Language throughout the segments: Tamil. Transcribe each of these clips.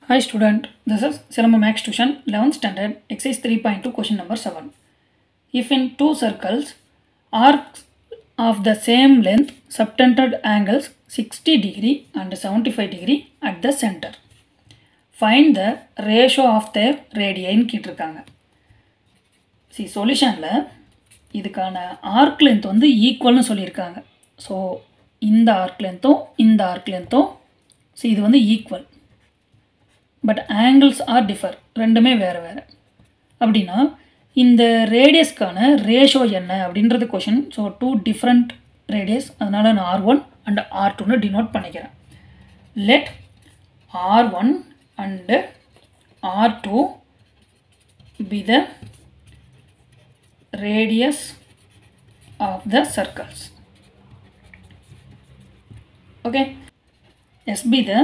Hi student, this is Silamba Max Tuition 11th standard exercise 3.2 question number 7. If in two circles arcs of the same length subtended angles 60 degree and 75 degree at the center. Find the ratio of their radii கேட்டிருக்காங்க சி சொல்யூஷனில் இதுக்கான ஆர்க் லென்த் வந்து ஈக்குவல்னு சொல்லியிருக்காங்க ஸோ இந்த ஆர்க் லென்த்தும் இந்த ஆர்க் லென்த்தும் ஸோ இது வந்து equal but angles are differ ரெண்டுமே வேறு வேறு அப்படின்னா இந்த ரேடியஸ்க்கான ரேஷோ என்ன அப்படின்றது question so two different radius அதனால் நான் ஆர் ஒன் அண்ட் ஆர் டூன்னு டினோட் பண்ணிக்கிறேன் let R one and R two be the radius of the circles okay s be the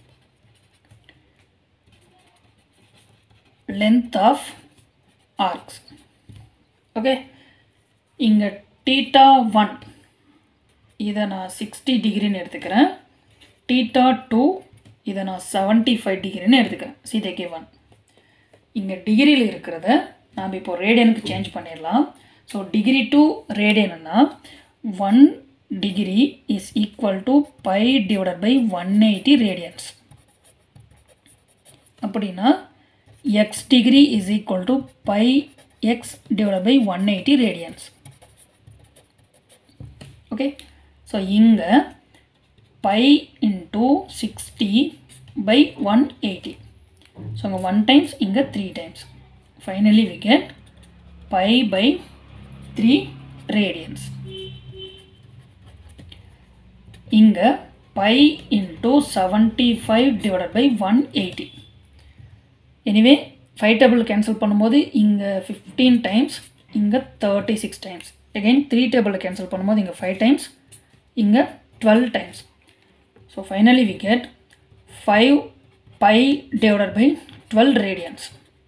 length of arcs okay இங்கே டீட்டா ஒன் இதை நான் சிக்ஸ்டி டிகிரின்னு எடுத்துக்கிறேன் டீட்டா டூ இதை நான் செவன்ட்டி ஃபைவ் டிகிரின்னு எடுத்துக்கிறேன் சீதைக்கு ஒன் இங்கே டிகிரியில் இருக்கிறத நாம் இப்போ ரேடியனுக்கு சேஞ்ச் பண்ணிடலாம் ஸோ டிகிரி டு ரேடியன்னா one degree is equal to pi divided by one eighty radians அப்படின்னா X degree is equal to pi X divided by one eighty radians okay so இங்கே pi into sixty pi one eighty so இங்கே ஒன் டைம்ஸ் இங்கே three times finally we get pi by 3 radians இங்க pi into 75 divided by 180 anyway 5 table cancel பண்ணும்போது இங்க 15 times இங்க 36 times again 3 table cancel பண்ணும்போது இங்க 5 times இங்க 12 times so finally we get 5 pi divided by 12 radians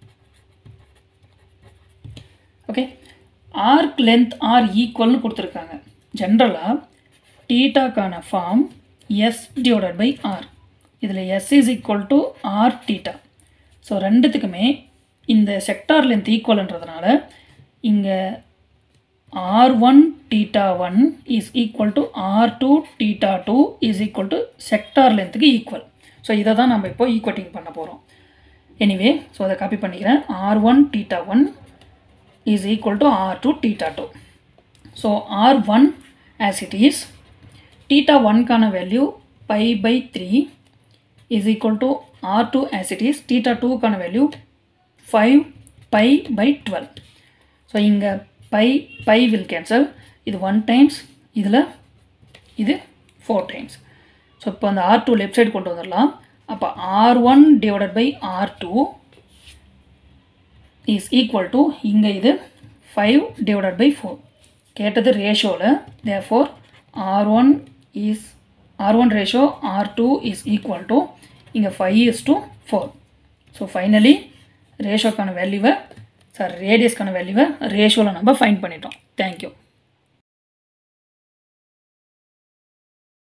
okay arc length R ஈக்குவல்னு கொடுத்துருக்காங்க ஜென்ரலாக டீட்டாக்கான form S divided by R இதில் S is equal to R theta so ரெண்டுத்துக்குமே இந்த செக்டார் லென்த் ஈக்குவல்ன்றதுனால இங்கே R one theta one is equal to R two theta two is equal to sector லென்த்துக்கு ஈக்குவல் ஸோ இதை தான் நம்ம இப்போ ஈக்குவட்டிங் பண்ண போகிறோம் எனிவே ஸோ அதை காப்பி பண்ணிக்கிறேன் R one theta one is equal to r2 theta 2. So r1 as it is theta 1 கான value pi by 3 is equal to r2 as it is theta 2 கான value 5 pi by 12. So இங்க pi pi will cancel இது 1 times இதில் இது 4 times. ஸோ இப்போ அந்த ஆர் டூ லெஃப்ட் சைடு கொண்டு வந்துடலாம் அப்போ R one divided by R two is equal to இங்கே இது ஃபைவ் டிவைடட் பை ஃபோர் கேட்டது ரேஷோவில் they four R one is R one ratio R two is equal to இங்கே five is to four so finally ரேஷோக்கான வேல்யூவை சார் ரேடியஸ்க்கான வேல்யூவை ரேஷோவில் நம்ம ஃபைன் பண்ணிட்டோம் தேங்க்யூ